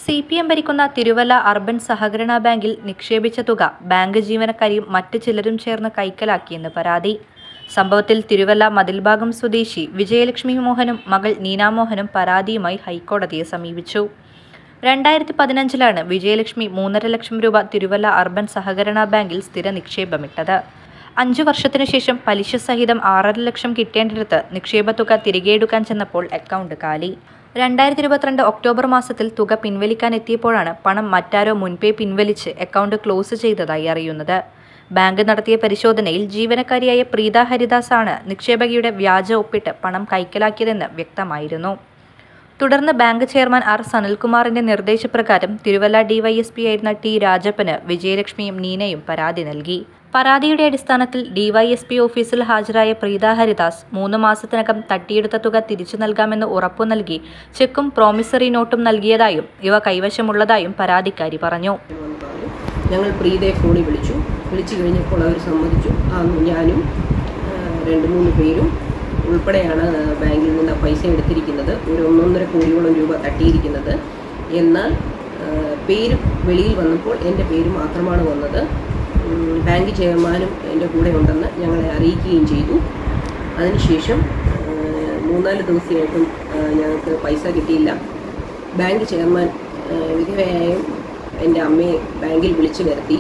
C P M ഭരിക്കുന്ന Thiruvalla urban സഹകരണ ബാങ്കിൽ നിക്ഷേപിച്ച തുക ബാങ്ക് ജീവനക്കാരിയും മറ്റ് ചിലരും ചേർന്ന് കൈക്കലാക്കിയെന്ന് പരാതി സംഭവത്തിൽ തിരുവല്ല മതിൽഭാഗം സ്വദേശി വിജയലക്ഷ്മി മോഹനും മകൾ നീനാമോഹനും പരാതിയുമായി ഹൈക്കോടതിയെ സമീപിച്ചു രണ്ടായിരത്തി പതിനഞ്ചിലാണ് വിജയലക്ഷ്മി മൂന്നര ലക്ഷം രൂപ തിരുവല്ല അർബൻ സഹകരണ ബാങ്കിൽ സ്ഥിര നിക്ഷേപമിട്ടത് അഞ്ചു വർഷത്തിനു ശേഷം പലിശ സഹിതം ആറര ലക്ഷം കിട്ടേണ്ടിടത്ത് നിക്ഷേപത്തുക തിരികെ എടുക്കാൻ ചെന്നപ്പോൾ അക്കൗണ്ട് കാലി രണ്ടായിരത്തി ഇരുപത്തിരണ്ട് ഒക്ടോബർ മാസത്തിൽ തുക പിൻവലിക്കാൻ എത്തിയപ്പോഴാണ് പണം മറ്റാരോ മുൻപേ പിൻവലിച്ച് അക്കൗണ്ട് ക്ലോസ് ചെയ്തതായി അറിയുന്നത് ബാങ്ക് നടത്തിയ പരിശോധനയിൽ ജീവനക്കാരിയായ പ്രീത ഹരിദാസ് ആണ് നിക്ഷേപകയുടെ വ്യാജ ഒപ്പിട്ട് പണം കൈക്കലാക്കിയതെന്ന് വ്യക്തമായിരുന്നു തുടർന്ന് ബാങ്ക് ചെയർമാൻ ആർ സനൽകുമാറിന്റെ നിർദ്ദേശപ്രകാരം തിരുവല്ല ഡിവൈഎസ്പി ആയിരുന്ന ടി രാജപ്പന് വിജയലക്ഷ്മിയും നീനയും പരാതി നൽകി പരാതിയുടെ അടിസ്ഥാനത്തിൽ ഡിവൈഎസ്പി ഓഫീസിൽ ഹാജരായ പ്രീത ഹരിദാസ് മൂന്ന് മാസത്തിനകം തട്ടിയെടുത്ത തുക തിരിച്ചു നൽകാമെന്ന് ഉറപ്പു നൽകി ചെക്കും പ്രോമിസറി നോട്ടും നൽകിയതായും ഇവ കൈവശമുള്ളതായും പരാതിക്കാരി പറഞ്ഞു എന്ന് പറഞ്ഞു ഞങ്ങൾ പ്രീതയെ ഫോണിൽ വിളിച്ചു വിളിച്ചു കഴിഞ്ഞപ്പോൾ അവർ സമ്മതിച്ചു ആ ഞാനും ആ, രണ്ട് മൂന്ന് പേരും ഉൾപ്പെടെയാണ് ബാങ്കിൽ നിന്ന് പൈസ എടുത്തിരിക്കുന്നത് ഒരു ഒന്നൊന്നര കോടിയോളം രൂപ തട്ടിയിരിക്കുന്നത് എന്നാൽ ആ, പേര് വെളിയിൽ വന്നപ്പോൾ എൻ്റെ പേര് മാത്രമാണ് വന്നത് ഉം, ബാങ്ക് ചെയർമാനും എൻ്റെ കൂടെ ഉണ്ടെന്ന് ഞങ്ങളെ അറിയിക്കുകയും ചെയ്തു അതിനുശേഷം ആ, മൂന്നാല് ദിവസമായിട്ടും ആ, ഞങ്ങൾക്ക് പൈസ കിട്ടിയില്ല ബാങ്ക് ചെയർമാൻ ആ, വിധവയായും എൻ്റെ അമ്മയെ ബാങ്കിൽ വിളിച്ചു വരുത്തി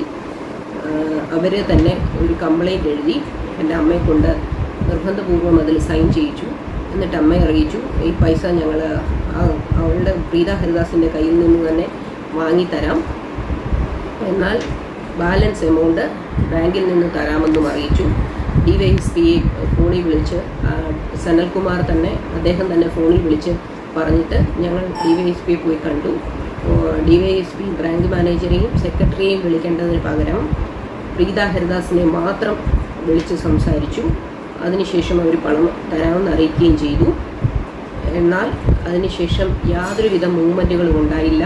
അവർ തന്നെ ഒരു കംപ്ലൈൻറ്റ് എഴുതി എൻ്റെ അമ്മയെ കൊണ്ട് നിർബന്ധപൂർവ്വം അതിൽ സൈൻ ചെയ്യിച്ചു എന്നിട്ട് അമ്മയെ അറിയിച്ചു ഈ പൈസ ഞങ്ങൾ അവളുടെ പ്രീത ഹരിദാസിൻ്റെ കയ്യിൽ നിന്ന് തന്നെ വാങ്ങിത്തരാം എന്നാൽ ബാലൻസ് എമൗണ്ട് ബാങ്കിൽ നിന്ന് തരാമെന്നും അറിയിച്ചു ഡി വൈ എസ് പിയെ ഫോണിൽ വിളിച്ച് ആ, സനൽകുമാർ തന്നെ അദ്ദേഹം തന്നെ ഫോണിൽ വിളിച്ച് പറഞ്ഞിട്ട് ഞങ്ങൾ ഡി വൈ എസ് പിയെ പോയി കണ്ടു D Y S P branch മാനേജരെയും സെക്രട്ടറിയെയും വിളിക്കേണ്ടതിന് പകരം പ്രീത ഹരിദാസിനെ മാത്രം വിളിച്ച് സംസാരിച്ചു അതിനുശേഷം അവർ പണം തരാമെന്ന് അറിയിക്കുകയും ചെയ്തു എന്നാൽ അതിനുശേഷം യാതൊരുവിധ മൂവ്മെൻറ്റുകളും ഉണ്ടായില്ല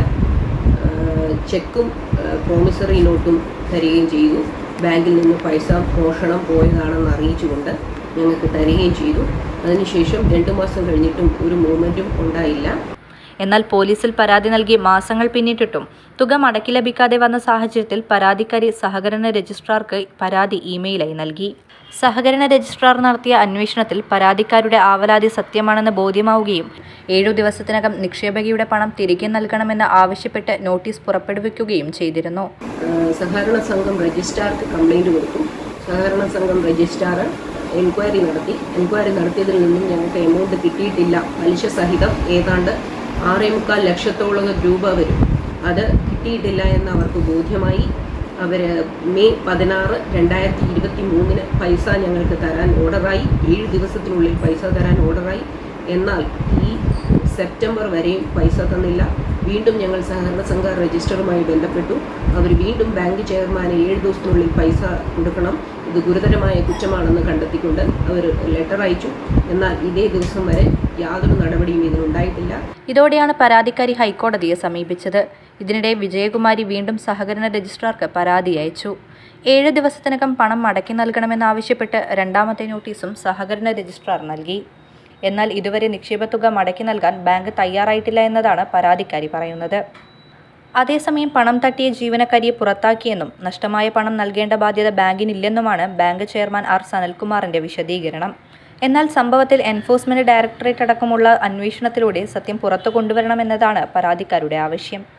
ആഹ് ചെക്കും ആഹ് പ്രോമിസറി നോട്ടും തരികയും ചെയ്തു ബാങ്കിൽ നിന്ന് പൈസ മോഷണം പോയതാണെന്ന് അറിയിച്ചുകൊണ്ട് ഞങ്ങൾക്ക് തരികയും ചെയ്തു അതിനുശേഷം രണ്ട് മാസം കഴിഞ്ഞിട്ടും ഒരു മൂവ്മെൻറ്റും ഉണ്ടായില്ല എന്നാൽ പോലീസിൽ പരാതി നൽകി മാസങ്ങൾ പിന്നിട്ടിട്ടും തുക മടക്കി ലഭിക്കാതെ വന്ന സാഹചര്യത്തിൽ പരാതിക്കാരി സഹകരണ രജിസ്ട്രാർക്ക് പരാതി ഇമെയിലായി നൽകി സഹകരണ രജിസ്ട്രാർ നടത്തിയ അന്വേഷണത്തിൽ പരാതിക്കാരുടെ ആവലാതി സത്യമാണെന്ന് ബോധ്യമാവുകയും ഏഴു ദിവസത്തിനകം നിക്ഷേപകയുടെ പണം തിരികെ നൽകണമെന്ന് ആവശ്യപ്പെട്ട് നോട്ടീസ് പുറപ്പെടുവിക്കുകയും ചെയ്തിരുന്നു ആഹ് സഹകരണ സംഘം രജിസ്ട്രാർക്ക് കംപ്ലൈൻറ്റ് കൊടുത്തു സഹകരണ സംഘം രജിസ്ട്രാർ എൻക്വയറി നടത്തി എൻക്വയറി നടത്തിയതിൽ നിന്നും ഞങ്ങൾക്ക് എമൗണ്ട് കിട്ടിയിട്ടില്ല പലിശ സഹിതം ഏതാണ്ട് ആറേ മുക്കാൽ ലക്ഷത്തോളം രൂപ വരും അത് കിട്ടിയിട്ടില്ല എന്ന് അവർക്ക് ബോധ്യമായി അവർ മെയ് പതിനാറ് രണ്ടായിരത്തി ഇരുപത്തി മൂന്നിന് പൈസ ഞങ്ങൾക്ക് തരാൻ ഓർഡറായി ഏഴ് ദിവസത്തിനുള്ളിൽ പൈസ തരാൻ ഓർഡറായി എന്നാൽ ഈ സെപ്റ്റംബർ വരെയും പൈസ തന്നില്ല വീണ്ടും ഞങ്ങൾ സഹകരണ സംഘ രജിസ്റ്ററുമായി ബന്ധപ്പെട്ടു അവർ വീണ്ടും ബാങ്ക് ചെയർമാന് ഏഴ് ദിവസത്തിനുള്ളിൽ പൈസ കൊടുക്കണം ഇത് ഗുരുതരമായ കുറ്റമാണെന്ന് കണ്ടെത്തിക്കൊണ്ട് അവർ ലെറ്റർ അയച്ചു എന്നാൽ ഇതേ ദിവസം വരെ യാതൊരു നടപടിയും ഇതിനുണ്ടായിട്ടില്ല ഇതോടെയാണ് പരാതിക്കാരി ഹൈക്കോടതിയെ സമീപിച്ചത് ഇതിനിടെ വിജയകുമാരി വീണ്ടും സഹകരണ രജിസ്ട്രാർക്ക് പരാതി അയച്ചു ഏഴ് ദിവസത്തിനകം പണം മടക്കി നൽകണമെന്നാവശ്യപ്പെട്ട് രണ്ടാമത്തെ നോട്ടീസും സഹകരണ രജിസ്ട്രാർ നൽകി എന്നാൽ ഇതുവരെ നിക്ഷേപത്തുക മടക്കി നൽകാൻ ബാങ്ക് തയ്യാറായിട്ടില്ല എന്നതാണ് പരാതിക്കാരി പറയുന്നത് അതേസമയം പണം തട്ടിയ ജീവനക്കാരിയെ പുറത്താക്കിയെന്നും നഷ്ടമായ പണം നൽകേണ്ട ബാധ്യത ബാങ്കിനില്ലെന്നുമാണ് ബാങ്ക് ചെയർമാൻ ആർ സനൽകുമാറിന്റെ വിശദീകരണം എന്നാൽ സംഭവത്തിൽ എൻഫോഴ്സ്മെന്റ് ഡയറക്ടറേറ്റ് അടക്കമുള്ള അന്വേഷണത്തിലൂടെ സത്യം പുറത്തു കൊണ്ടുവരണമെന്നതാണ് പരാതിക്കാരുടെ ആവശ്യം